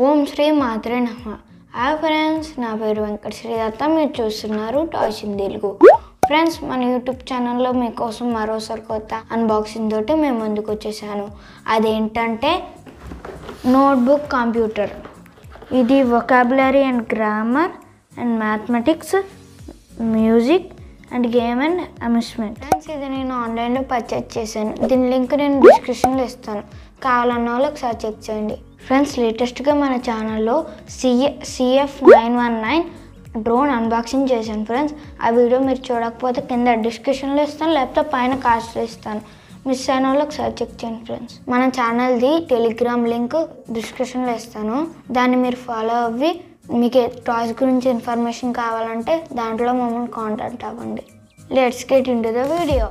ఓం శ్రీ మాత్రే నమ hi friends నా పేరు వెంకట శ్రీదత్త మీరు చూస్తున్నారు టాయ్స్ ఇన్ తెలుగు ఫ్రెండ్స్ మన యూట్యూబ్ ఛానల్లో మీకోసం మరోసారి కొత్త అన్బాక్సింగ్ తోటి మేము ముందుకు వచ్చేసాను అదేంటంటే నోట్బుక్ కంప్యూటర్ ఇది vocabulary and grammar and mathematics music and game and amusement friends ఇది నేను ఆన్లైన్లో పర్చేజ్ చేశాను దీని లింక్ నేను డిస్క్రిప్షన్లో ఇస్తాను కావాలన్న వాళ్ళు ఒకసారి చెక్ చేయండి ఫ్రెండ్స్ లేటెస్ట్గా మన ఛానల్లో CA CF nine one nine drone unboxing చేశాను ఫ్రెండ్స్ ఆ వీడియో మీరు చూడకపోతే కింద డిస్క్రిప్షన్లో ఇస్తాను లేకపోతే పైన కాస్ట్లో ఇస్తాను మిస్ అయిన వాళ్ళు ఒకసారి చెక్ చేయండి ఫ్రెండ్స్ మన ఛానల్ది టెలిగ్రామ్ లింక్ డిస్క్రిప్షన్లో ఇస్తాను దాన్ని మీరు ఫాలో అవ్వి మీకు టాయ్స్ గురించి ఇన్ఫర్మేషన్ కావాలంటే దాంట్లో మమ్మల్ని కాంటాక్ట్ అవ్వండి let's get into the video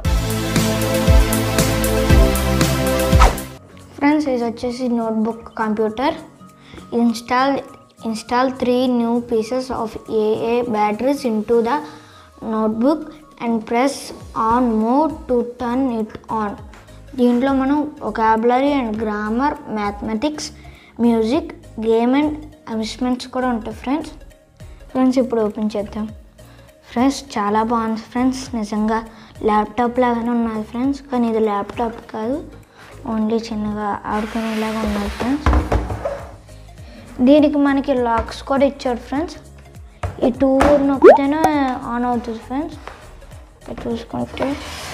friends ఇది వచ్చేసి notebook computer install install three new pieces of AA batteries into the notebook and press on mode to turn it on దీంట్లో మనం vocabulary and grammar mathematics music game and amusements కూడా ఉంటాయి friends friends ఇప్పుడు open చేద్దాం friends చాలా బాగుంది friends నిజంగా laptop లాగానే ఉన్నది ఫ్రెండ్స్ కానీ ఇది ల్యాప్టాప్ కాదు ఓన్లీ చిన్నగా ఆడుకునేలాగా ఉన్నది ఫ్రెండ్స్ దీనికి మనకి లాక్స్ కూడా ఇచ్చాడు ఫ్రెండ్స్ ఈ టూ నొక్కితేనే ఆన్ అవుతుంది ఫ్రెండ్స్ ఇక్కడ చూసుకుంటే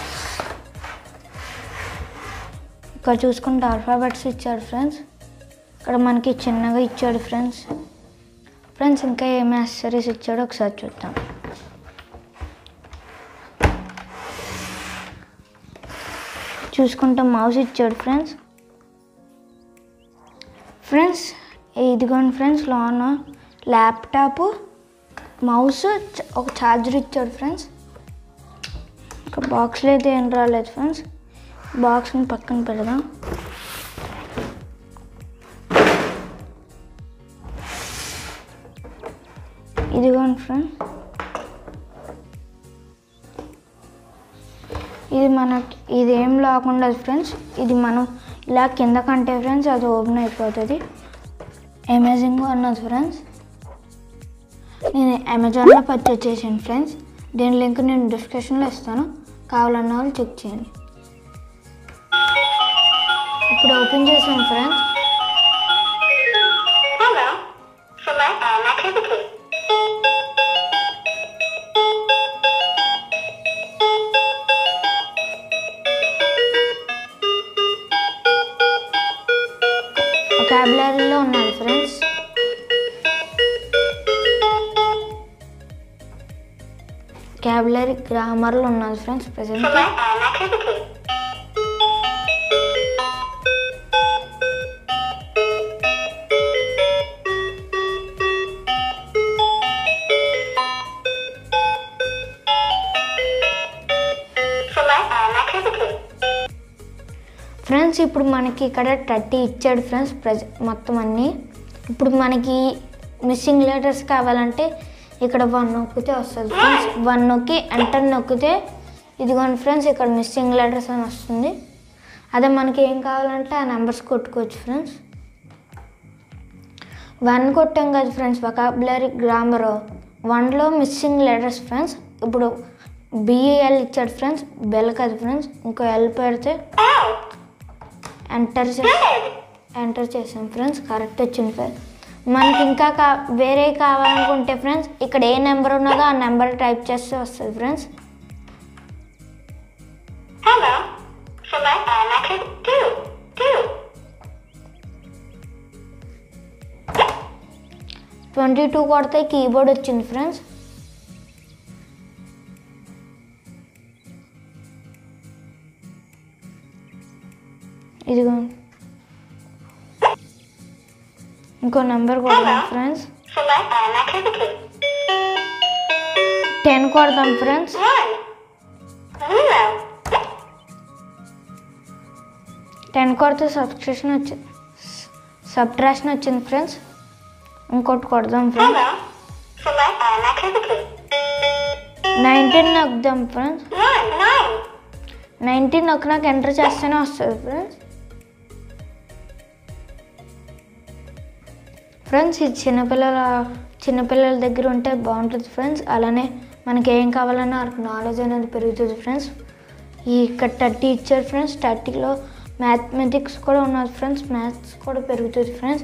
ఇక్కడ చూసుకుంటే ఆల్ఫాబెట్స్ ఇచ్చాడు ఫ్రెండ్స్ ఇక్కడ మనకి చిన్నగా ఇచ్చాడు ఫ్రెండ్స్ ఫ్రెండ్స్ ఇంకా ఏమి యాక్సరీస్ ఇచ్చాడో ఒకసారి చూద్దాం చూసుకుంటే మౌస్ ఇచ్చాడు ఫ్రెండ్స్ ఫ్రెండ్స్ ఇదిగోండి ఫ్రెండ్స్ లోన ల్యాప్టాప్ మౌస్ ఒక ఛార్జర్ ఇచ్చాడు ఫ్రెండ్స్ ఒక బాక్స్లో అయితే ఏం రాలేదు ఫ్రెండ్స్ బాక్స్ని పక్కన పెడదాం ఇదిగోండి ఫ్రెండ్స్ ఇది మనకి ఇది ఏం లేకుండా ఫ్రెండ్స్ ఇది మనం ఇలా కింద కంటే ఫ్రెండ్స్ అది ఓపెన్ అయిపోతుంది అమేజింగ్ అన్నది ఫ్రెండ్స్ నేను అమెజాన్లో పర్చేస్ చేశాను ఫ్రెండ్స్ దీని లింక్ నేను డిస్క్రిప్షన్లో ఇస్తాను కావాలన్న వాళ్ళు చెక్ చేయండి ఇప్పుడు ఓపెన్ చేసాను friends Hello. Select all activity. ఒకాబులరీలో ఉన్నది ఫ్రెండ్స్ క్యాబులరీ గ్రామర్లో ఉన్నది friends present Select all activity. Select all activity. Friends ఇప్పుడు మనకి ఇక్కడ థర్టీ ఇచ్చాడు ఫ్రెండ్స్ ప్రజ మొత్తం అన్నీ ఇప్పుడు మనకి మిస్సింగ్ లెటర్స్ కావాలంటే ఇక్కడ వన్ నొక్కితే వస్తుంది ఫ్రెండ్స్ వన్ నొక్కి ఎంటర్ నొక్కితే ఇదిగోండి ఫ్రెండ్స్ ఇక్కడ మిస్సింగ్ లెటర్స్ అని వస్తుంది అదే మనకి ఏం కావాలంటే ఆ నెంబర్స్ కొట్టుకోవచ్చు ఫ్రెండ్స్ వన్ కొట్టాం కదా ఫ్రెండ్స్ వొకాబులరీ గ్రామర్ వన్లో మిస్సింగ్ లెటర్స్ ఫ్రెండ్స్ ఇప్పుడు బిఏఎల్ ఇచ్చాడు ఫ్రెండ్స్ బెల్ కదా ఫ్రెండ్స్ ఇంకో ఎల్ పెడితే L. ఎంటర్ చే ఎంటర్ చేసాం ఫ్రెండ్స్ కరెక్ట్ వచ్చింది ఫ్రెండ్స్ మనకి ఇంకా కా వేరే కావాలనుకుంటే ఫ్రెండ్స్ ఇక్కడ ఏ నెంబర్ ఉన్నదో ఆ నెంబర్ టైప్ చేస్తే వస్తుంది friends Hello. Select all activity. Two. Two. Twenty two కొడితే కీబోర్డ్ వచ్చింది ఫ్రెండ్స్ ఇదిగో ఇంకో నెంబర్ కొడదాం friends Select all activity. Ten కొడదాం ఫ్రెండ్స్ One. Zero. టెన్ కొడితే సబ్స్క్రిప్షన్ వచ్చింది సబ్ట్రాక్షన్ వచ్చింది ఫ్రెండ్స్ ఇంకోటి కొడదాం friends Hello. Select all activity. Nineteen నొక్కుదాం ఫ్రెండ్స్ One. Nine. నైన్టీన్ నొక్కినాక ఎంటర్ చేస్తేనే వస్తుంది ఫ్రెండ్స్ ఫ్రెండ్స్ ఇది చిన్నపిల్లల చిన్నపిల్లల దగ్గర ఉంటే బాగుంటుంది ఫ్రెండ్స్ అలానే మనకి ఏం కావాలన్నా నాలెడ్జ్ అనేది పెరుగుతుంది ఫ్రెండ్స్ ఈ ఇక్కడ థర్టీ ఇచ్చారు ఫ్రెండ్స్ థర్టీలో మ్యాథమెటిక్స్ కూడా ఉన్నది ఫ్రెండ్స్ మ్యాథ్స్ కూడా పెరుగుతుంది ఫ్రెండ్స్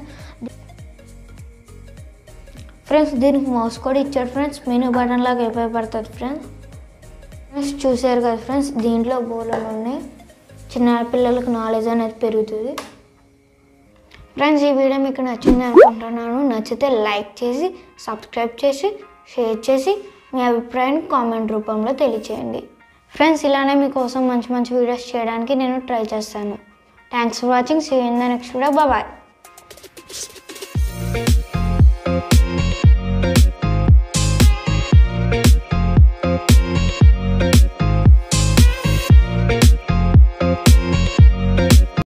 ఫ్రెండ్స్ దీనికి మౌస్ కూడా ఇచ్చాడు ఫ్రెండ్స్ మెనూ బటన్ లాగా ఉపయోగపడుతుంది ఫ్రెండ్స్ ఫ్రెండ్స్ చూసారు కదా ఫ్రెండ్స్ దీంట్లో బోర్లు ఉన్నాయి చిన్న పిల్లలకు నాలెడ్జ్ అనేది పెరుగుతుంది ఫ్రెండ్స్ ఈ వీడియో మీకు నచ్చింది అనుకుంటున్నాను నచ్చితే లైక్ చేసి సబ్స్క్రైబ్ చేసి షేర్ చేసి మీ అభిప్రాయాన్ని కామెంట్ రూపంలో తెలియచేయండి ఫ్రెండ్స్ ఇలానే మీకోసం మంచి మంచి వీడియోస్ చేయడానికి నేను ట్రై చేస్తాను thanks for watching see in the next video bye